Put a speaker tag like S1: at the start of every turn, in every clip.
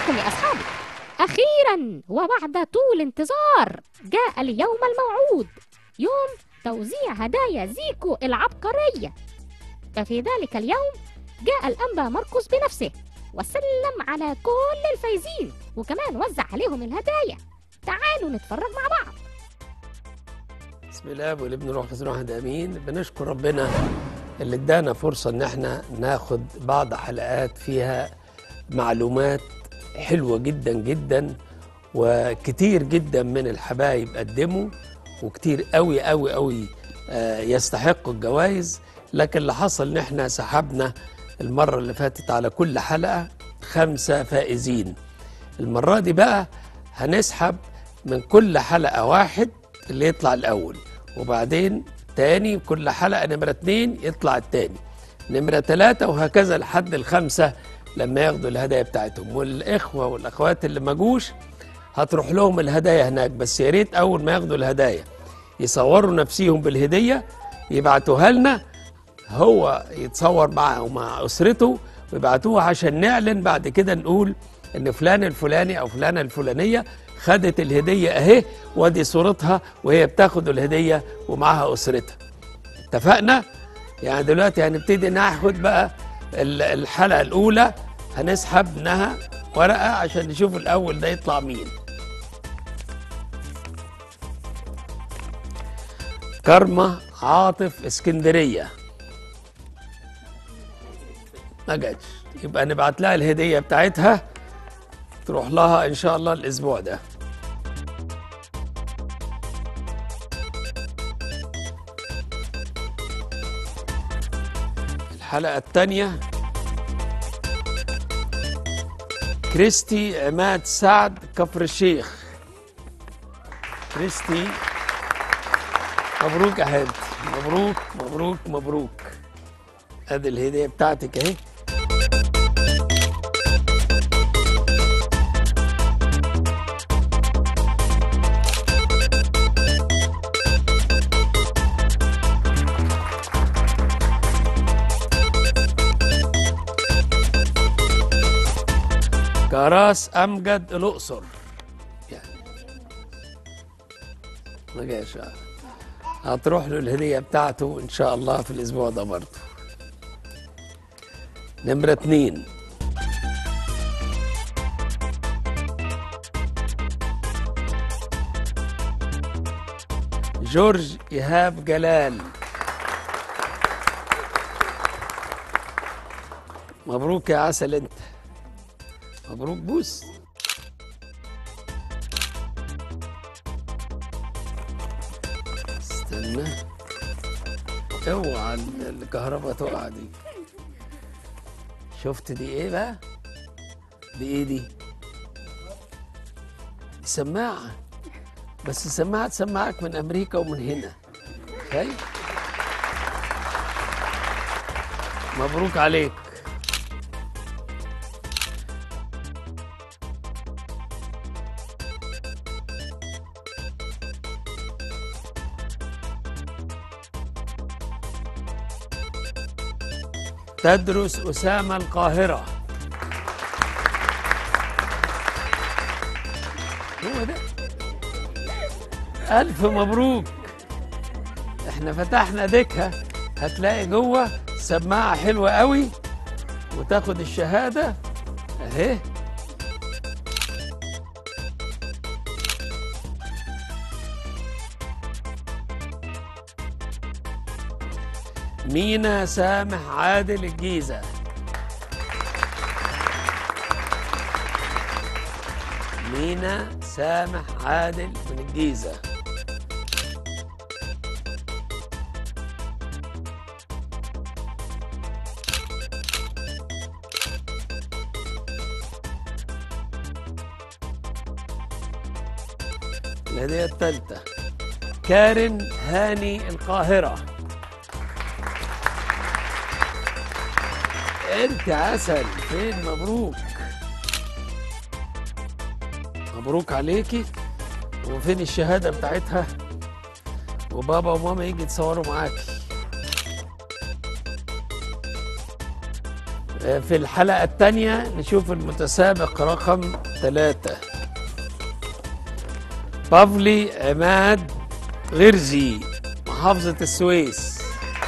S1: لكم يا أصحابي أخيرا وبعد طول انتظار جاء اليوم الموعود يوم توزيع هدايا زيكو العبقرية ففي ذلك اليوم جاء الأنبا مرقس بنفسه وسلم على كل الفايزين وكمان وزع عليهم الهدايا تعالوا نتفرج مع بعض
S2: بسم الله والابن روح قدس واحد امين بنشكر ربنا اللي ادانا فرصه ان احنا ناخد بعض حلقات فيها معلومات حلوه جدا جدا وكتير جدا من الحبايب قدموا وكتير قوي قوي قوي آه، يستحقوا الجوائز لكن اللي حصل ان احنا سحبنا المره اللي فاتت على كل حلقه خمسه فائزين المره دي بقى هنسحب من كل حلقه واحد اللي يطلع الاول وبعدين تاني كل حلقه نمره اتنين يطلع التاني نمره تلاته وهكذا لحد الخمسه لما ياخدوا الهدايا بتاعتهم والاخوه والاخوات اللي ما جوش هتروح لهم الهدايا هناك بس يا ريت اول ما ياخدوا الهدايا يصوروا نفسيهم بالهديه يبعتوها لنا هو يتصور معه ومع اسرته ويبعتوها عشان نعلن بعد كده نقول ان فلان الفلاني او فلانه الفلانيه خدت الهديه اهي وادي صورتها وهي بتاخد الهديه ومعاها اسرتها اتفقنا يعني دلوقتي هنبتدي ناخد بقى ال- الحلقه الاولى هنسحب منها ورقه عشان نشوف الاول ده يطلع مين كرمة عاطف اسكندرية ما جاتش يبقى نبعت لها الهدية بتاعتها تروح لها إن شاء الله الأسبوع ده الحلقة الثانية كريستي عماد سعد كفر الشيخ كريستي مبروك يا حبيبتي مبروك مبروك مبروك ادي الهديه بتاعتك اهي كراس امجد الاقصر يعني ما جاش آه. هتروح له الهدية بتاعته إن شاء الله في الأسبوع ده برضه نمرة اتنين جورج إيهاب جلال مبروك يا عسل انت مبروك بوس استنى اوعى ال- الكهرباء تقع دي شفت دي ايه بقى دي ايه دي دي سماعة بس السماعة تسمعك من امريكا ومن هنا شايف مبروك عليك تدرس أسامة القاهرة هو ده ألف مبروك احنا فتحنا ديكها هتلاقي جوه سماعة حلوة قوي وتاخد الشهادة اهي مينا سامح عادل الجيزة مينا سامح عادل من الجيزة الهدية الثالثة كارن هاني القاهرة انت عسل فين مبروك مبروك عليكي وفين الشهادة بتاعتها وبابا وماما يجي يتصوروا معاكي آه، في الحلقة الثانية نشوف المتسابق رقم ثلاثة بافلي عماد غرزي محافظة السويس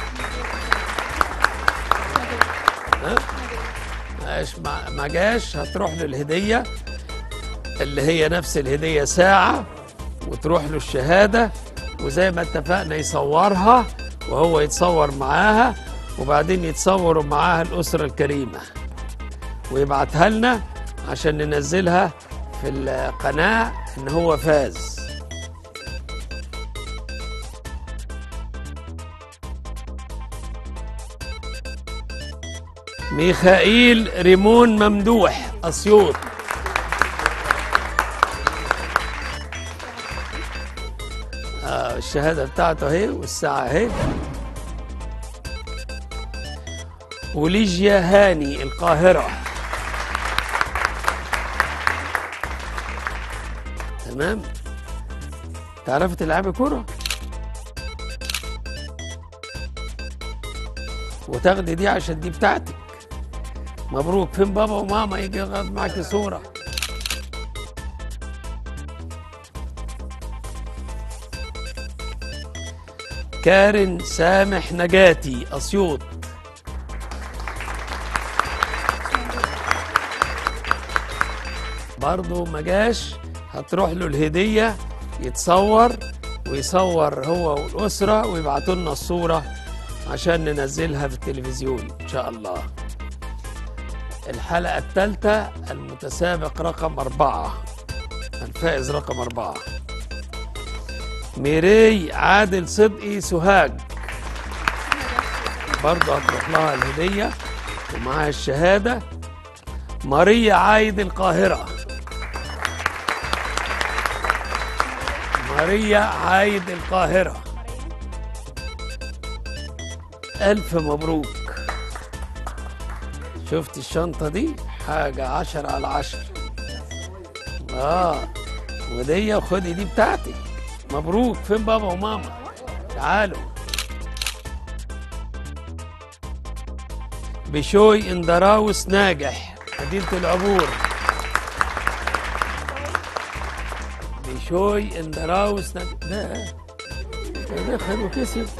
S2: ها؟ ماش- ما ما جاش هتروح له الهدية اللي هي نفس الهدية ساعة وتروح له الشهادة وزي ما اتفقنا يصورها وهو يتصور معاها وبعدين يتصوروا معاها الأسرة الكريمة ويبعتها لنا عشان ننزلها في القناة إن هو فاز ميخائيل ريمون ممدوح أسيوط آه الشهادة بتاعته اهي والساعة اهي وليجيا هاني القاهرة تمام تعرفي تلعبي كرة وتاخدي دي عشان دي بتاعتك مبروك فين بابا وماما يجي ياخد معاكي صورة كارن سامح نجاتي أسيوط برضه ما جاش هتروح له الهدية يتصور ويصور هو والأسرة ويبعتوا لنا الصورة عشان ننزلها في التلفزيون إن شاء الله الحلقة الثالثة المتسابق رقم أربعة الفائز رقم أربعة ميري عادل صدقي سوهاج برضه هتروح لها الهدية ومعاها الشهادة ماريا عايد القاهرة ماريا عايد القاهرة ألف مبروك شفت الشنطة دي حاجة عشرة على عشر آه ودي وخدي دي بتاعتك مبروك فين بابا وماما تعالوا بشوي اندراوس ناجح مدينة العبور بشوي اندراوس ناجح ده ده دخل وكسب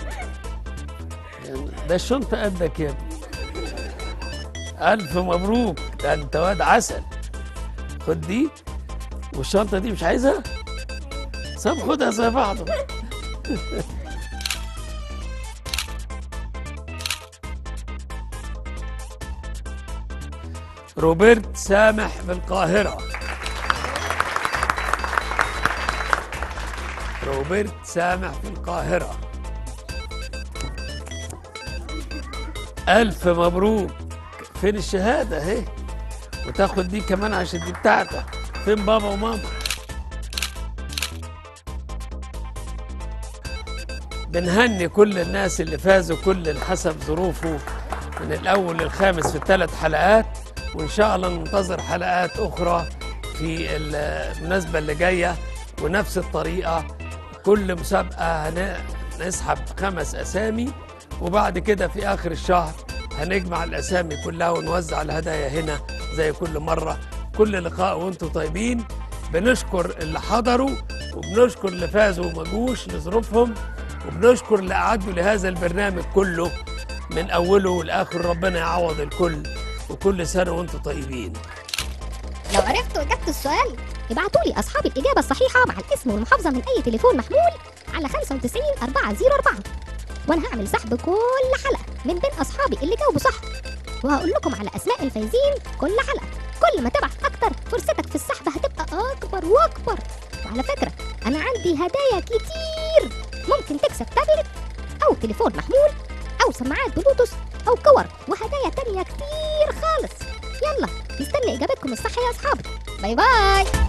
S2: يعني ده الشنطة قدك يا ابني ألف مبروك ده أنت واد عسل خد دي والشنطة دي مش عايزها؟ طب خدها زي بعض روبرت سامح في القاهرة روبرت سامح في القاهرة ألف مبروك فين الشهادة اهي وتاخد دي كمان عشان دي بتاعتك فين بابا وماما بنهني كل الناس اللي فازوا كل اللي حسب ظروفه من الأول للخامس في الثلاث حلقات وإن شاء الله ننتظر حلقات أخرى في المناسبة اللي جاية ونفس الطريقة كل مسابقة هن- هنسحب خمس أسامي وبعد كده في آخر الشهر هنجمع الأسامي كلها ونوزع الهدايا هنا زي كل مرة كل لقاء وانتم طيبين بنشكر اللي حضروا وبنشكر اللي فازوا وما جوش لظروفهم وبنشكر اللي أعدوا لهذا البرنامج كله من أوله لآخره ربنا يعوض الكل وكل سنة وانتم طيبين
S3: لو عرفتوا إجابة السؤال ابعتوا لي أصحاب الإجابة الصحيحة مع الاسم والمحافظة من أي تليفون محمول على 95 404 وأنا هعمل سحب كل حلقة من بين أصحابي اللي جاوبوا صح وهقول لكم على أسماء الفايزين كل حلقة كل ما تبعت أكتر فرصتك في السحب هتبقى أكبر وأكبر وعلى فكرة أنا عندي هدايا كتير ممكن تكسب تابلت أو تليفون محمول أو سماعات بلوتوث أو كور وهدايا تانية كتير خالص يلا مستني إجابتكم الصح يا أصحابي باي باي